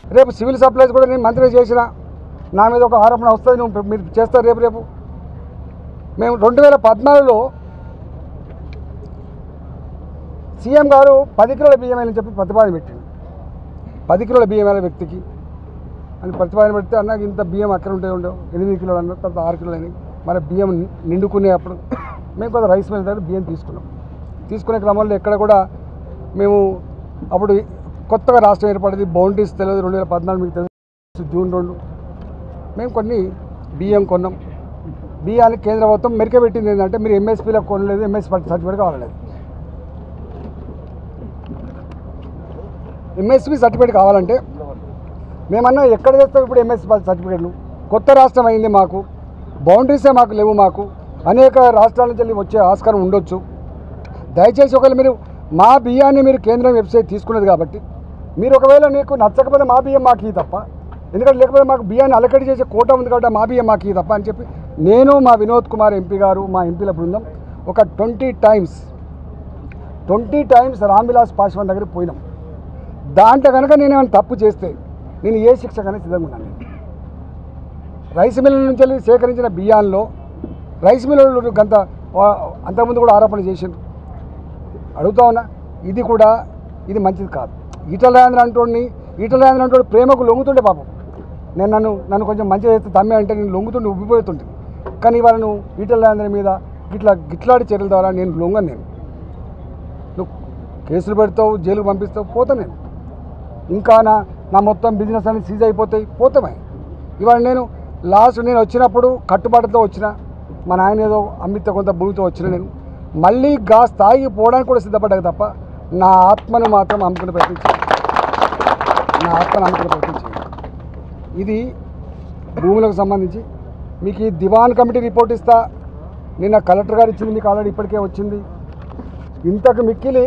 రేపు civil supplies కూడా నేను మంత్రి చేసిన నా మీద ఒక ఆరోపణ వస్తుంది నువ్వు మీరు చేస్తారు రేపు రేపు మేము రెండు వేల పద్నాలుగులో సీఎం గారు పది కిలోల బియ్యం అని చెప్పి ప్రతిపాదన పెట్టింది పది కిలోల బియ్యం అయిన వ్యక్తికి అని ప్రతిపాదన పెడితే అన్నాక ఇంత బియ్యం అక్కడ ఉంటే ఉండవు ఎనిమిది కిలోలు అన్నారు తర్వాత ఆరు కిలోలు అని మన బియ్యం నిండుకునే అప్పుడు మేము కొంత రైస్ మిల్ దగ్గర బియ్యం తీసుకున్నాం తీసుకునే క్రమంలో ఎక్కడ కూడా మేము అప్పుడు కొత్తగా రాష్ట్రం ఏర్పడింది బౌండరీస్ తెలియదు రెండు వేల పద్నాలుగు మీకు తెలుసు జూన్ రెండు మేము కొన్ని బియ్యం కొన్నాం బియ్యానికి కేంద్ర ప్రభుత్వం మెరిక పెట్టింది ఏంటంటే మీరు ఎంఎస్పీలో కొనలేదు ఎంఎస్ సర్టిఫికేట్ కావాలలేదు ఎంఎస్పీ సర్టిఫికేట్ కావాలంటే మేమన్నా ఎక్కడ చేస్తాం ఇప్పుడు ఎంఎస్పీ సర్టిఫికేట్లు కొత్త రాష్ట్రం అయింది మాకు బౌండరీసే మాకు లేవు మాకు అనేక రాష్ట్రాల నుంచి వెళ్ళి వచ్చే ఆస్కారం ఉండొచ్చు దయచేసి ఒకవేళ మీరు మా బియ్యాన్ని మీరు కేంద్రం వెబ్సైట్ తీసుకున్నది కాబట్టి మీరు ఒకవేళ నీకు నచ్చకపోతే మా బియ్యం మాకు ఈ తప్ప ఎందుకంటే లేకపోతే మాకు బియ్యాన్ని అలకడి చేసే కోట ఉంది కాబట్టి మా బియ్యం మాకు ఈ తప్ప అని చెప్పి నేను మా వినోద్ కుమార్ ఎంపీ గారు మా ఎంపీల బృందం ఒక twenty times twenty times Ramvilas Paswan దగ్గరికి పోయినాం దాంట్లో కనుక నేను ఏమైనా తప్పు చేస్తే నేను ఏ శిక్ష కానీ సిద్ధంగా ఉన్నాను నేను. రైస్ మిల్లుల నుంచి వెళ్ళి సేకరించిన బియ్యాల్లో రైస్ మిల్లులు గంత వా- అంతకుముందు కూడా ఆరోపణ చేసిండ్రు అడుగుతా ఉన్నా ఇది కూడా ఇది మంచిది కాదు ఈటల రాజేంద్ర అంటోడిని ఈటల రాజేంద్ర అంటోడు ప్రేమకు లొంగుతుండే పాపం నేను నన్ను నన్ను కొంచెం మంచిగా చేస్తే తమ్మే అంటే నేను లొంగుతుండే ఉబ్బిపోతుంటే కానీ ఇవాళ నువ్వు ఈటల రాజేంద్ర మీద గిట్లా గిట్లాడి చర్యల ద్వారా నేను లొంగను నేను నువ్వు కేసులు పెడతావు జైలుకు పంపిస్తావు పోతా నేను ఇంకా నా నా మొత్తం బిజినెస్ అన్ని సీజ్ అయిపోతాయి పోతామే ఇవాళ నేను లాస్ట్ నేను వచ్చినప్పుడు కట్టుబాటుతో వచ్చిన మా నాయన ఏదో అమ్మితే కొంత భూమితో వచ్చిన నేను మళ్ళీ గా స్థాయికి పోవడానికి కూడా సిద్ధపడ్డా తప్ప నా ఆత్మను మాత్రం అమ్ముకునే ప్రయత్నం చేయను. నా ఆత్మను అమ్ముకునే ప్రయత్నం చేయను. ఇది భూములకు సంబంధించి మీకు ఈ దివాన్ కమిటీ రిపోర్ట్ ఇస్తా నిన్న కలెక్టర్ గారు ఇచ్చింది మీకు ఆల్రెడీ ఇప్పటికే వచ్చింది ఇంతకు మిక్కిలి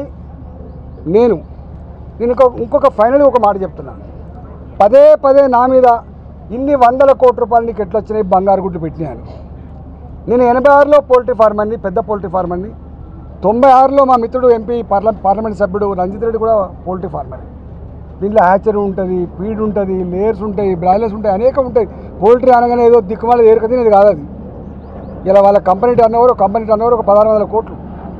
నేను నేను ఇంకొక ఇంకొక ఫైనల్ ఒక మాట చెప్తున్నాను పదే పదే నా మీద ఇన్ని వందల కోట్ల రూపాయలు నీకు ఎట్లా వచ్చినాయి బంగారు గుడ్లు పెట్టినాయని నేను ఎనభై ఆరులో పోల్ట్రీ ఫార్మర్ని పెద్ద పోల్ట్రీ ఫార్మర్ని తొంభై ఆరులో మా మిత్రుడు ఎంపీ పార్ల పార్లమెంట్ సభ్యుడు రంజిత్ రెడ్డి కూడా పోల్ట్రీ ఫార్మర్ దీంట్లో హ్యాచరీ ఉంటుంది ఫీడ్ ఉంటుంది లేయర్స్ ఉంటాయి బ్రాయిలర్స్ ఉంటాయి అనేక ఉంటాయి పోల్ట్రీ అనగానే ఏదో దిక్కుమాల ఏరుక తినేది కాదు అది ఇలా వాళ్ళ company turnover company turnover ఒక పదహారు వందల కోట్లు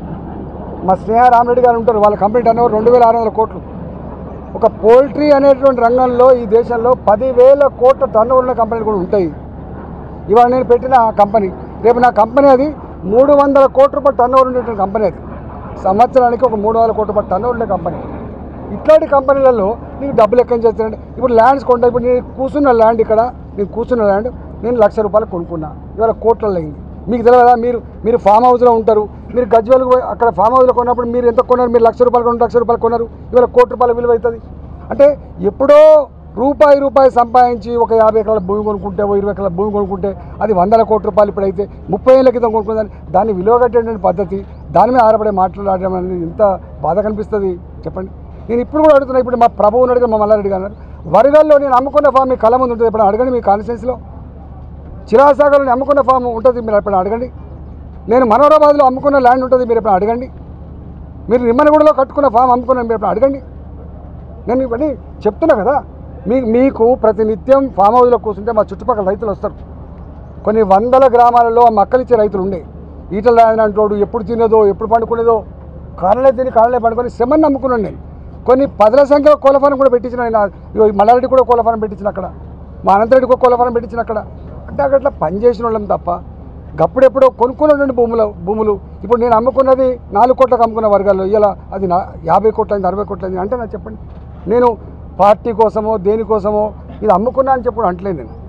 మా స్నేహ రామరెడ్డి గారు ఉంటారు వాళ్ళ కంపెనీ టర్న్ ఓవర్ రెండు వేల ఆరు వందల కోట్లు ఒక పోల్ట్రీ అనేటువంటి రంగంలో ఈ దేశంలో పదివేల కోట్ల టర్న్ ఓవర్ ఉన్న కంపెనీలు కూడా ఉంటాయి ఇవాళ నేను పెట్టిన కంపెనీ రేపు నా కంపెనీ అది మూడు వందల కోట్ల రూపాయల టర్న్ ఓవర్ ఉండేటువంటి కంపెనీ అది సంవత్సరానికి ఒక మూడు వందల కోట్ల రూపాయల టర్న్ ఓవర్ ఉండే కంపెనీ ఇట్లాంటి కంపెనీలలో నీకు డబ్బులు ఎక్కడి నుంచి వస్తాయంటే ఇప్పుడు ల్యాండ్స్ కొంటా ఇప్పుడు నేను కూర్చున్న ల్యాండ్ ఇక్కడ నేను కూర్చున్న ల్యాండ్ నేను లక్ష రూపాయలు కొనుక్కున్నా ఇవాళ కోట్లలో అయింది మీకు తెలియదా మీరు మీరు ఫామ్ హౌస్లో ఉంటారు మీరు గజ్వేల్కి పోయి అక్కడ ఫామ్ హౌస్లో కొన్నప్పుడు మీరు ఎంత కొన్నారు మీరు లక్ష రూపాయలు కొన్నారు లక్ష రూపాయలు కొన్నారు ఇవాళ కోటి రూపాయల విలువ అవుతుంది అంటే ఎప్పుడో రూపాయి రూపాయి సంపాదించి ఒక యాభై ఎకరాల భూమి కొనుక్కుంటే ఓ ఇరవై ఎకరాల భూమి కొనుక్కుంటే అది వందల కోట్ల రూపాయలు ఇప్పుడైతే ముప్పై ఏళ్ళ క్రితం కొనుక్కుందని దాన్ని విలువ కట్టేటువంటి పద్ధతి దాని మీద ఆధారపడే మాట్లాడడం అనేది ఎంత బాధ కనిపిస్తుంది చెప్పండి నేను ఇప్పుడు కూడా అడుగుతున్నా ఇప్పుడు మా ప్రభువు ఉన్నాడు కదా, మా మల్లారెడ్డి గారు వరిగల్లో నేను అమ్ముకున్న ఫామ్ మీ కళ ముందు ఉంటుంది ఇప్పుడు అడగండి మీ కాన్స్టిట్యూన్సీలో చిరాసాగర్లో నేను అమ్ముకున్న ఫామ్ ఉంటుంది మీరు ఎప్పుడు అడగండి నేను మనోరాబాద్లో అమ్ముకున్న ల్యాండ్ ఉంటుంది మీరు ఎప్పుడు అడగండి మీరు నిమ్మనగూడలో కట్టుకున్న ఫామ్ అమ్ముకున్న మీరు ఎప్పుడు అడగండి నేను ఇవన్నీ చెప్తున్నా కదా మీ మీకు ప్రతినిత్యం ఫామ్ హౌస్లో కూర్చుంటే మా చుట్టుపక్కల రైతులు వస్తారు కొన్ని వందల గ్రామాలలో ఆ మక్కలిచ్చే రైతులు ఉండే ఈటల రాయన అంటోడు ఎప్పుడు తినేదో ఎప్పుడు పండుకునేదో కారణలే తిని కారణలే పండుకొని శ్రమని నమ్ముకున్నాను నేను కొన్ని పదుల సంఖ్యలో కోళ్ళ కూడా పెట్టించిన ఆయన ఇగో ఈ మల్లారెడ్డి కూడా కోళ్ళ ఫారం పెట్టించిన అక్కడ మా అనంతరెడ్డి కూడా కోళ్ళ ఫారం పెట్టించిన అక్కడ అంటే అట్లా పని చేసిన వాళ్ళం తప్ప గప్పుడెప్పుడో కొనుక్కున్నటువంటి భూములు భూములు ఇప్పుడు నేను అమ్ముకున్నది నాలుగు కోట్లకు అమ్ముకున్న వర్గాల్లో ఇలా అది నా యాభై కోట్ల అయింది అరవై కోట్ల అయింది అంటే నాకు చెప్పండి నేను పార్టీ కోసమో దేనికోసమో ఇది అమ్ముకున్నా అని చెప్పి అంటలేదు నేను